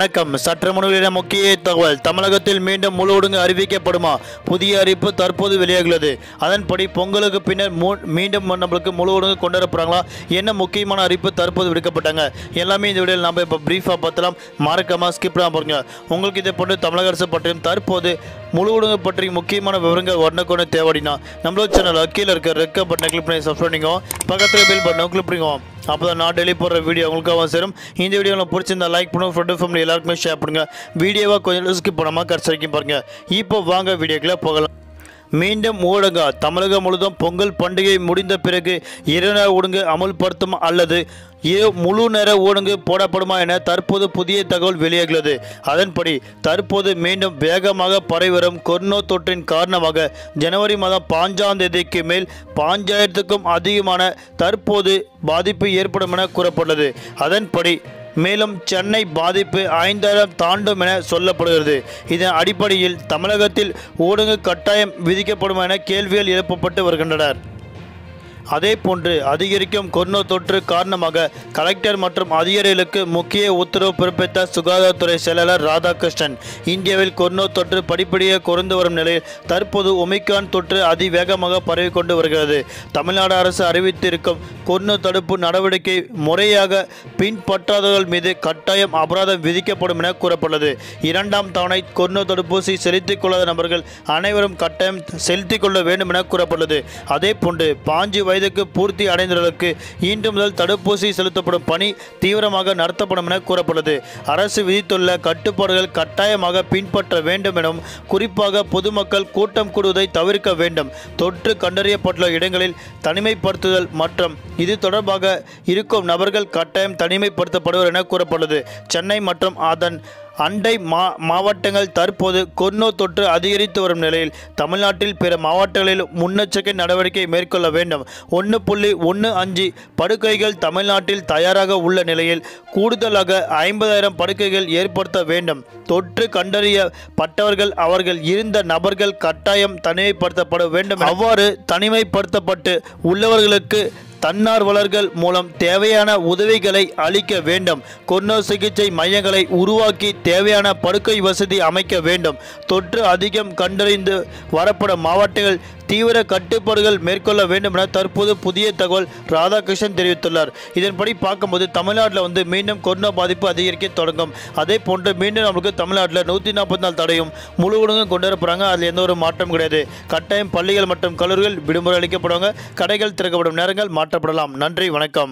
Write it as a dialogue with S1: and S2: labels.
S1: வணக்கம் சற்று முன்னிலையில முக்கிய தகவல் தமிழகத்தில் மீண்டும் முழு ஒடுங்கு அறிவிக்கப்படுமா புதிய அறிவிப்பு தற்போது வெளியாகிறது அதன்படி பொங்கலுக்கு பின்னர் மூ- மீண்டும் நம்மளுக்கு முழு ஒடுங்கு கொண்டு வர போறாங்களா என்ன முக்கியமான அறிவிப்பு தற்போது விடுக்கப்பட்டாங்க எல்லாமே இந்த வீடியோவில் நம்ம இப்போ பிரீஃபாக பார்த்தலாம் மறக்காம ஸ்கிப் பண்ணாம பாருங்க உங்களுக்கு இதை போன்று தமிழக அரசு பற்றியும் தற்போது முழு ஒடுங்கு பற்றி முக்கியமான விவரங்கள் உடனுக்குன்னு தேவைடினா நம்மளோட சேனல் கீழே இருக்க ரெக்க பட்டனை கிளிக் பண்ணி சப்ஸ்கிரைப் பண்ணிக்கோ பக்கத்தில் பில் பட்டனை கிளிக் பண்ணிக்கோ அப்போ தான் நான் டெய்லி போடுற வீடியோ உங்களுக்காக சேரும் இந்த வீடியோ உங்களுக்கு பிடிச்சிருந்தா லைக் பண்ணுங்க ஃப்ரெண்டு ஃபேமிலி எல்லாருக்குமே ஷேர் பண்ணுங்க வீடியோவை கொஞ்சம் ஸ்கிப் பண்ணாமல் கடைசி வரைக்கும் பாருங்க இப்போ வாங்க வீடியோக்குள்ள போகலாம் மீண்டும் ஊடகா தமிழகம் முழுதும் பொங்கல் பண்டிகை முடிந்த பிறகு இரவு நேர ஊடங்கு அமல்படுத்தும் அல்லது ஏ முழு நேர ஊடங்கு போடப்படுமா என தற்போது புதிய தகவல் வெளியாகிறது அதன்படி தற்போது மீண்டும் வேகமாக பரவி வரும் கொரோனா தொற்றின் காரணமாக ஜனவரி மாதம் பாஞ்சாம் தேதிக்கு மேல் பாஞ்சாயிரத்துக்கும் அதிகமான தற்போது பாதிப்பு ஏற்படும் என கூறப்பட்டுள்ளது அதன்படி மேலும் சென்னை பாதிப்பு ஐந்தாயிரம் தாண்டும் என சொல்லப்படுகிறது இதன் அடிப்படையில் தமிழகத்தில் ஊடக கட்டாயம் விதிக்கப்படும் என கேள்விகள் எழுப்பப்பட்டு வருகின்றனர் அதே போன்று அதிகரிக்கும் கொரோனா தொற்று காரணமாக கலெக்டர் மற்றும் அதிகாரிகளுக்கு முக்கிய உத்தரவு பிறப்பித்த சுகாதாரத்துறை செயலாளர் ராதாகிருஷ்ணன் இந்தியாவில் கொரோனா தொற்று படிப்படியாக குறைந்து வரும் நிலையில் தற்போது ஒமிக்ரான் தொற்று அதிவேகமாக பரவிக்கொண்டு வருகிறது தமிழ்நாடு அரசு அறிவித்திருக்கும் கொரோனா தடுப்பு நடவடிக்கை முறையாக பின்பற்றாதவர்கள் மீது கட்டாயம் அபராதம் விதிக்கப்படும் என கூறப்பட்டுள்ளது இரண்டாம் தவணை கொரோனா தடுப்பூசி செலுத்திக் கொள்ளாத நபர்கள் அனைவரும் கட்டாயம் செலுத்திக் கொள்ள வேண்டும் என கூறப்பட்டுள்ளது அதே போன்று பாஞ்சு வயதுக்கு பூர்த்தி அடைந்தவர்களுக்கு இன்று முதல் தடுப்பூசி செலுத்தப்படும் பணி தீவிரமாக நடத்தப்படும் என கூறப்பட்டுள்ளது அரசு விதித்துள்ள கட்டுப்பாடுகள் கட்டாயமாக பின்பற்ற வேண்டும் எனவும் குறிப்பாக பொதுமக்கள் கூட்டம் கூடுவதை தவிர்க்க வேண்டும் தொற்று கண்டறியப்பட்டுள்ள இடங்களில் தனிமைப்படுத்துதல் மற்றும் இது தொடர்பாக இருக்கும் நபர்கள் கட்டாயம் தனிமைப்படுத்தப்படுவர் என கூறப்பட்டுள்ளது சென்னை மற்றும் அதன் அண்டை மா மாவட்டங்கள் தற்போது கொரோனா தொற்று அதிகரித்து வரும் நிலையில் தமிழ்நாட்டில் பிற மாவட்டங்களில் முன்னெச்சரிக்கை நடவடிக்கை மேற்கொள்ள வேண்டும் ஒன்று புள்ளி ஒன்று அஞ்சு படுக்கைகள் தமிழ்நாட்டில் தயாராக உள்ள நிலையில் கூடுதலாக ஐம்பதாயிரம் படுக்கைகள் ஏற்படுத்த வேண்டும் தொற்று கண்டறியப்பட்டவர்கள் அவர்கள் இருந்த நபர்கள் கட்டாயம் தனிமைப்படுத்தப்பட வேண்டும் அவ்வாறு தனிமைப்படுத்தப்பட்டு உள்ளவர்களுக்கு தன்னார்வலர்கள் மூலம் தேவையான உதவிகளை அளிக்க வேண்டும் கொரோனா சிகிச்சை மையங்களை உருவாக்கி தேவையான படுக்கை வசதி அமைக்க வேண்டும் தொற்று அதிகம் கண்டறிந்து வரப்படும் மாவட்டங்கள் தீவிர கட்டுப்பாடுகள் மேற்கொள்ள வேண்டும் என தற்போது புதிய தகவல் ராதாகிருஷ்ணன் தெரிவித்துள்ளார் இதன்படி பார்க்கும்போது தமிழ்நாட்டில் வந்து மீண்டும் கொரோனா பாதிப்பு அதிகரிக்க தொடங்கும் அதே போன்று மீண்டும் நம்மளுக்கு தமிழ்நாட்டில் நூற்றி நாற்பத்தி நாலு தடையும் முழு ஊடகம் கொண்டு வர போகிறாங்க அதில் எந்த ஒரு மாற்றம் கிடையாது கட்டாயம் பள்ளிகள் மற்றும் கல்லூரிகள் விடுமுறை அளிக்கப்படுவாங்க கடைகள் திறக்கப்படும் நேரங்கள் மாற்றப்படலாம் நன்றி வணக்கம்